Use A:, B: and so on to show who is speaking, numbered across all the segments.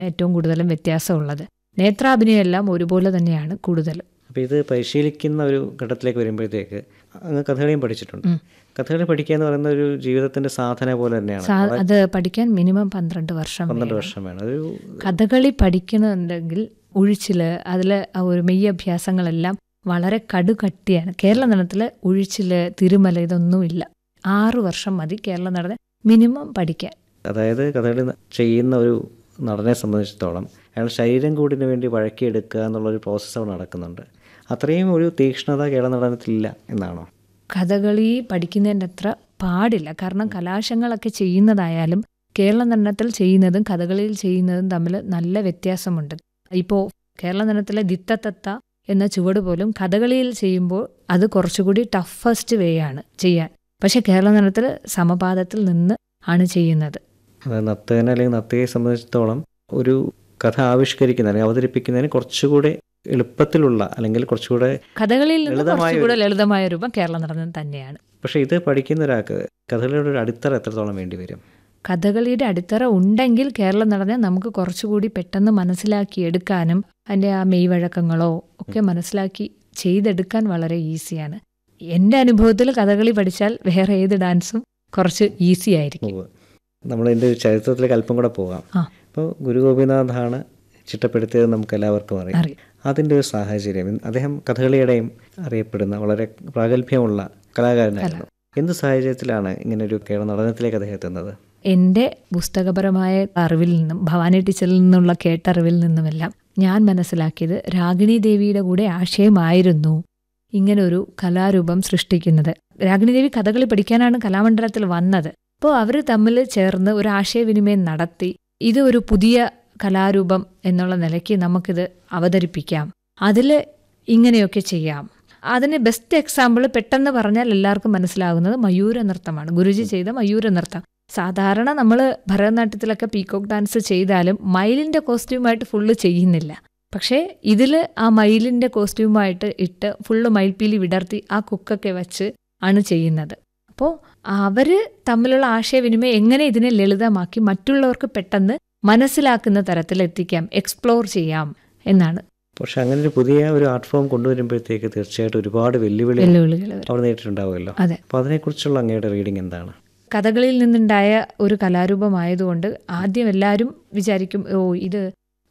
A: ഏറ്റവും കൂടുതലും വ്യത്യാസമുള്ളത് നേത്രാഭിനയം എല്ലാം ഒരുപോലെ തന്നെയാണ് കൂടുതലും
B: അപ്പോൾ ഇത് പരിശീലിക്കുന്ന ഒരു ഘട്ടത്തിലേക്ക് വരുമ്പോഴത്തേക്ക് അങ്ങ് കഥകളിയും പഠിച്ചിട്ടുണ്ട്
A: ഉം.
B: കഥകളി പഠിക്കുക എന്ന് പറയുന്ന ഒരു ജീവിതത്തിന്റെ സാധന പോലെ തന്നെയാണ്
A: സാ-
B: വളരെ
A: അത് പഠിക്കാൻ മിനിമം പന്ത്രണ്ട് വർഷം
B: പന്ത്രണ്ട്
A: വേണം.
B: വർഷം വേണം അതൊരു
A: കഥകളി പഠിക്കണമെന്നുണ്ടെങ്കിൽ ഉഴിച്ചില് അതിലെ ആ ഒരു മെയ് അഭ്യാസങ്ങളെല്ലാം വളരെ കടുകട്ടിയാണ് കേരള നടനത്തിൽ ഉഴിച്ചില് തിരുമല ഇതൊന്നുമില്ല ആറു വർഷം മതി കേരള നടനം മിനിമം പഠിക്കാൻ
B: അതായത് കഥകളി ന- ചെയ്യുന്ന ഒരു നടനെ സംബന്ധിച്ചിടത്തോളം അയാൾ ശരീരം കൂടിന് വേണ്ടി വഴക്കിയെടുക്കുക എന്നുള്ളൊരു പ്രോസസ്സ് അവിടെ നടക്കുന്നുണ്ട് അത്രയും ഒരു തീക്ഷ്ണത കേരള നടനത്തിലില്ല എന്നാണോ
A: കഥകളി പഠിക്കുന്നതിൻ്റെ അത്ര പാടില്ല കാരണം കലാശങ്ങളൊക്കെ ചെയ്യുന്നതായാലും കേരള നടനത്തിൽ ചെയ്യുന്നതും കഥകളിയിൽ ചെയ്യുന്നതും തമ്മിൽ നല്ല വ്യത്യാസമുണ്ട് ഇപ്പോൾ കേരള നടനത്തിലെ ദിത്തത്തത്ത എന്ന ചുവട് പോലും കഥകളിയിൽ ചെയ്യുമ്പോൾ അത് കുറച്ചുകൂടി ടഫസ്റ്റ് വേ ആണ് ചെയ്യാൻ പക്ഷെ കേരള നടനത്തിൽ സമപാദത്തിൽ നിന്ന് ആണ് ചെയ്യുന്നത്
B: അതായത് നർത്തകനെ അല്ലെങ്കിൽ നർത്തകയെ സംബന്ധിച്ചിടത്തോളം ഒരു കഥ ആവിഷ്കരിക്കുന്ന അല്ലെങ്കിൽ അവതരിപ്പിക്കുന്നതിന് കുറച്ചുകൂടെ എളുപ്പത്തിലുള്ള അല്ലെങ്കിൽ കുറച്ചുകൂടെ
A: കഥകളിയിൽ നിന്ന്
B: ലളിതമായ
A: കുറച്ചുകൂടെ ലളിതമായ രൂപം കേരള നടനം തന്നെയാണ്
B: പക്ഷേ ഇത് പഠിക്കുന്ന ഒരാൾക്ക് കഥകളിയുടെ ഒരു അടിത്തറ എത്രത്തോളം വേണ്ടി വരും
A: കഥകളിയുടെ അടിത്തറ ഉണ്ടെങ്കിൽ കേരളം നടന്നാൽ നമുക്ക് കുറച്ചുകൂടി പെട്ടെന്ന് മനസ്സിലാക്കിയെടുക്കാനും അതിൻ്റെ ആ മെയ്വഴക്കങ്ങളോ ഒക്കെ മനസ്സിലാക്കി ചെയ്തെടുക്കാൻ വളരെ ഈസിയാണ് എൻ്റെ അനുഭവത്തിൽ കഥകളി പഠിച്ചാൽ വേറെ ഏത് ഡാൻസും കുറച്ച് ഈസി ആയിരിക്കും
B: ഉവ്വ്. നമ്മൾ ഇതിൻ്റെ ഒരു ചരിത്രത്തിലേക്ക് അല്പം കൂടെ പോകാം
A: ആ.
B: ഇപ്പോൾ ഗുരു ഗോപിനാഥാണ് ചിട്ടപ്പെടുത്തിയത് നമുക്ക് എല്ലാവർക്കും അറിയാം
A: അറിയാം
B: അതിൻ്റെ ഒരു സാഹചര്യം ഇന്ന് അദ്ദേഹം കഥകളിയുടെയും അറിയപ്പെടുന്ന വളരെ പ്രാഗൽഭ്യമുള്ള കലാകാരനായിരുന്നു എന്ത് സാഹചര്യത്തിലാണ് ഇങ്ങനെ ഒരു കേരള നടനത്തിലേക്ക് അദ്ദേഹം എത്തുന്നത്
A: എൻ്റെ പുസ്തകപരമായ അറിവിൽ നിന്നും ഭവാനി ടീച്ചറിൽ നിന്നുള്ള കേട്ടറിവിൽ നിന്നുമെല്ലാം ഞാൻ മനസ്സിലാക്കിയത് രാഗിണി ദേവിയുടെ കൂടെ ആശയമായിരുന്നു ഇങ്ങനൊരു കലാരൂപം സൃഷ്ടിക്കുന്നത് രാഗിണി ദേവി കഥകളി പഠിക്കാനാണ് കലാമണ്ഡലത്തിൽ വന്നത് അപ്പോൾ അവർ തമ്മിൽ ചേർന്ന് ഒരു ആശയവിനിമയം നടത്തി ഇത് ഒരു പുതിയ കലാരൂപം എന്നുള്ള നിലയ്ക്ക് നമുക്കിത് അവതരിപ്പിക്കാം അതിൽ ഇങ്ങനെയൊക്കെ ചെയ്യാം അതിന് ബെസ്റ്റ് എക്സാമ്പിൾ പെട്ടെന്ന് പറഞ്ഞാൽ എല്ലാവർക്കും മനസ്സിലാകുന്നത് മയൂര നൃത്തമാണ് ഗുരുജി ചെയ്ത മയൂര നൃത്തം സാധാരണ നമ്മൾ ഭരതനാട്യത്തിലൊക്കെ പീക്കോക്ക് ഡാൻസ് ചെയ്താലും മയിലിൻ്റെ കോസ്റ്റ്യൂമായിട്ട് ഫുള്ള് ചെയ്യുന്നില്ല പക്ഷേ ഇതിൽ ആ മയിലിൻ്റെ കോസ്റ്റ്യൂമായിട്ട് ഇട്ട് ഫുള്ള് മയിൽപ്പീലി വിടർത്തി ആ കുക്കൊക്കെ വെച്ച് ആണ് ചെയ്യുന്നത് അപ്പോൾ അവർ തമ്മിലുള്ള ആശയവിനിമയം എങ്ങനെ ഇതിനെ ലളിതമാക്കി മറ്റുള്ളവർക്ക് പെട്ടെന്ന് മനസ്സിലാക്കുന്ന തരത്തിൽ എത്തിക്കാം എക്സ്പ്ലോർ ചെയ്യാം എന്നാണ്
B: പക്ഷെ അങ്ങനെ ഒരു പുതിയ ഒരു ആർട്ട് ഫോം കൊണ്ടുവരുമ്പോഴത്തേക്ക് തീർച്ചയായിട്ടും ഒരുപാട് വെല്ലുവിളി
A: വെല്ലുവിളികൾ വരും.
B: അവർ നേരിട്ടുണ്ടാവുമല്ലോ
A: അതെ
B: അപ്പോൾ അതിനെക്കുറിച്ചുള്ള അങ്ങയുടെ റീഡിംഗ് എന്താണ്
A: കഥകളിയിൽ നിന്നുണ്ടായ ഒരു കലാരൂപമായതുകൊണ്ട് ആദ്യം എല്ലാവരും വിചാരിക്കും ഓ ഇത്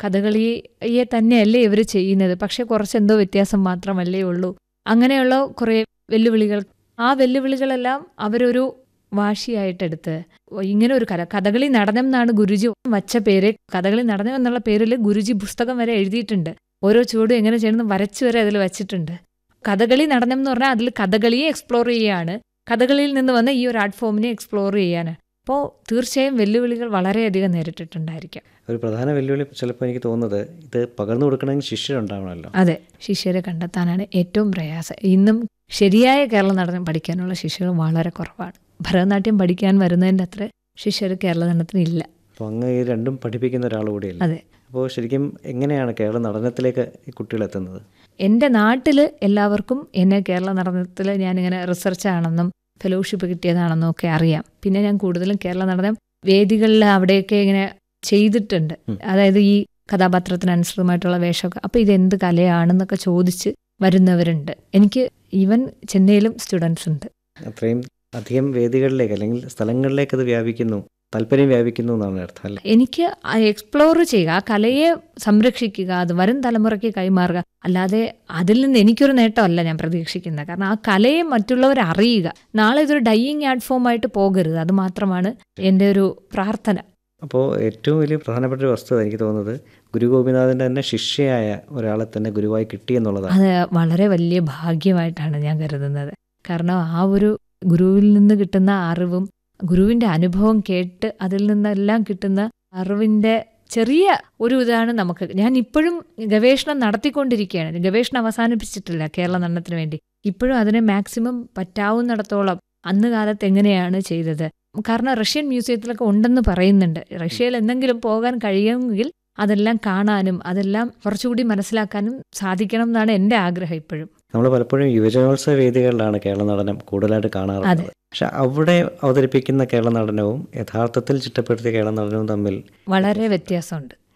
A: കഥകളിയെ തന്നെയല്ലേ ഇവർ ചെയ്യുന്നത് പക്ഷെ കുറച്ചെന്തോ വ്യത്യാസം മാത്രമല്ലേ ഉള്ളൂ അങ്ങനെയുള്ള കുറേ വെല്ലുവിളികൾ ആ വെല്ലുവിളികളെല്ലാം അവരൊരു വാശിയായിട്ടെടുത്ത് ഓ, ഇങ്ങനെ ഒരു കല കഥകളി നടനം എന്നാണ് ഗുരുജി വച്ച പേര് കഥകളി നടനം എന്നുള്ള പേരിൽ ഗുരുജി പുസ്തകം വരെ എഴുതിയിട്ടുണ്ട് ഓരോ ചുവടും എങ്ങനെ ചെയ്യണമെന്ന് വരച്ചു വരെ അതിൽ വച്ചിട്ടുണ്ട് കഥകളി നടനം എന്ന് പറഞ്ഞാൽ അതിൽ കഥകളിയെ എക്സ്പ്ലോർ ചെയ്യുകയാണ് കഥകളിയിൽ നിന്ന് വന്ന ഈ ഒരു ആർട്ട് ഫോമിനെ എക്സ്പ്ലോർ ചെയ്യാൻ അപ്പോൾ തീർച്ചയായും വെല്ലുവിളികൾ വളരെയധികം നേരിട്ടിട്ടുണ്ടായിരിക്കാം
B: ഒരു പ്രധാന വെല്ലുവിളി ചിലപ്പോൾ എനിക്ക് തോന്നുന്നത് ഇത് പകർന്നു കൊടുക്കണമെങ്കിൽ ശിഷ്യരുണ്ടാവണമല്ലോ
A: അതെ ശിഷ്യരെ കണ്ടെത്താനാണ് ഏറ്റവും പ്രയാസം ഇന്നും ശരിയായ കേരള നടനം പഠിക്കാനുള്ള ശിഷ്യർ വളരെ കുറവാണ് ഭരതനാട്യം പഠിക്കാൻ വരുന്നതിൻ്റെ അത്ര ശിഷ്യർ കേരള നടനത്തിന് ഇല്ല
B: അപ്പോൾ അങ്ങ് ഈ രണ്ടും പഠിപ്പിക്കുന്ന ഒരാൾ കൂടിയല്ല
A: അതെ
B: അപ്പോൾ ശരിക്കും എങ്ങനെയാണ് കേരള നടനത്തിലേക്ക് ഈ കുട്ടികൾ എത്തുന്നത്
A: എൻ്റെ നാട്ടിൽ എല്ലാവർക്കും എന്നെ കേരള നടനത്തിൽ ഞാനിങ്ങനെ റിസർച്ചാണെന്നും ഫെലോഷിപ്പ് കിട്ടിയതാണെന്നും ഒക്കെ അറിയാം പിന്നെ ഞാൻ കൂടുതലും കേരള നടനം വേദികളിൽ അവിടെയൊക്കെ ഇങ്ങനെ ചെയ്തിട്ടുണ്ട്
B: ഉം.
A: അതായത് ഈ കഥാപാത്രത്തിനനുസൃതമായിട്ടുള്ള വേഷമൊക്കെ അപ്പോൾ ഇത് എന്ത് കലയാണെന്നൊക്കെ ചോദിച്ച് വരുന്നവരുണ്ട് എനിക്ക് ഈവൻ ചെന്നൈയിലും സ്റ്റുഡൻസ് ഉണ്ട്
B: അത്രയും അധികം വേദികളിലേക്ക് അല്ലെങ്കിൽ സ്ഥലങ്ങളിലേക്ക് അത് വ്യാപിക്കുന്നു താല്പര്യം വ്യാപിക്കുന്നു എന്നാണ് അർത്ഥം അല്ലേ
A: എനിക്ക് എക്സ്പ്ലോർ ചെയ്യുക ആ കലയെ സംരക്ഷിക്കുക അത് വരും തലമുറയ്ക്ക് കൈമാറുക അല്ലാതെ അതിൽ നിന്ന് എനിക്കൊരു നേട്ടമല്ല ഞാൻ പ്രതീക്ഷിക്കുന്നത് കാരണം ആ കലയെ മറ്റുള്ളവർ അറിയുക നാളെ ഇതൊരു ഡൈയിങ് ആർട്ട് ഫോം ആയിട്ട് പോകരുത് അത് മാത്രമാണ് എൻ്റെ ഒരു പ്രാർത്ഥന
B: അപ്പോൾ ഏറ്റവും വലിയ പ്രധാനപ്പെട്ട ഒരു വസ്തുത എനിക്ക് തോന്നുന്നത് ഗുരു ഗോപിനാഥൻ്റെ തന്നെ ശിഷ്യയായ ഒരാളെ തന്നെ ഗുരുവായി കിട്ടി എന്നുള്ളതാണ്
A: അത് വളരെ വലിയ ഭാഗ്യമായിട്ടാണ് ഞാൻ കരുതുന്നത് കാരണം ആ ഒരു ഗുരുവിൽ നിന്ന് കിട്ടുന്ന അറിവും ഗുരുവിൻ്റെ അനുഭവം കേട്ട് അതിൽ നിന്നെല്ലാം കിട്ടുന്ന അറിവിൻ്റെ ചെറിയ ഒരു ഇതാണ് നമുക്ക് ഞാൻ ഇപ്പോഴും ഗവേഷണം നടത്തിക്കൊണ്ടിരിക്കുകയാണ് ഗവേഷണം അവസാനിപ്പിച്ചിട്ടില്ല കേരള നടനത്തിന് വേണ്ടി ഇപ്പോഴും അതിനെ മാക്സിമം പറ്റാവുന്നിടത്തോളം അന്ന് കാലത്ത് എങ്ങനെയാണ് ചെയ്തത് കാരണം റഷ്യൻ മ്യൂസിയത്തിലൊക്കെ ഉണ്ടെന്ന് പറയുന്നുണ്ട് റഷ്യയിൽ എന്തെങ്കിലും പോകാൻ കഴിയുമെങ്കിൽ അതെല്ലാം കാണാനും അതെല്ലാം കുറച്ചുകൂടി മനസ്സിലാക്കാനും സാധിക്കണം എന്നാണ് എൻ്റെ ആഗ്രഹം ഇപ്പോഴും
B: നമ്മൾ പലപ്പോഴും യുവജനോത്സവ വേദികളിലാണ് കേരള നടനം കൂടുതലായിട്ട് കാണാറുള്ളത് പക്ഷെ അവിടെ അവതരിപ്പിക്കുന്ന കേരള നടനവും യഥാർത്ഥത്തിൽ ചിട്ടപ്പെടുത്തിയ കേരള നടനവും തമ്മിൽ
A: വളരെ വ്യത്യാസമുണ്ട്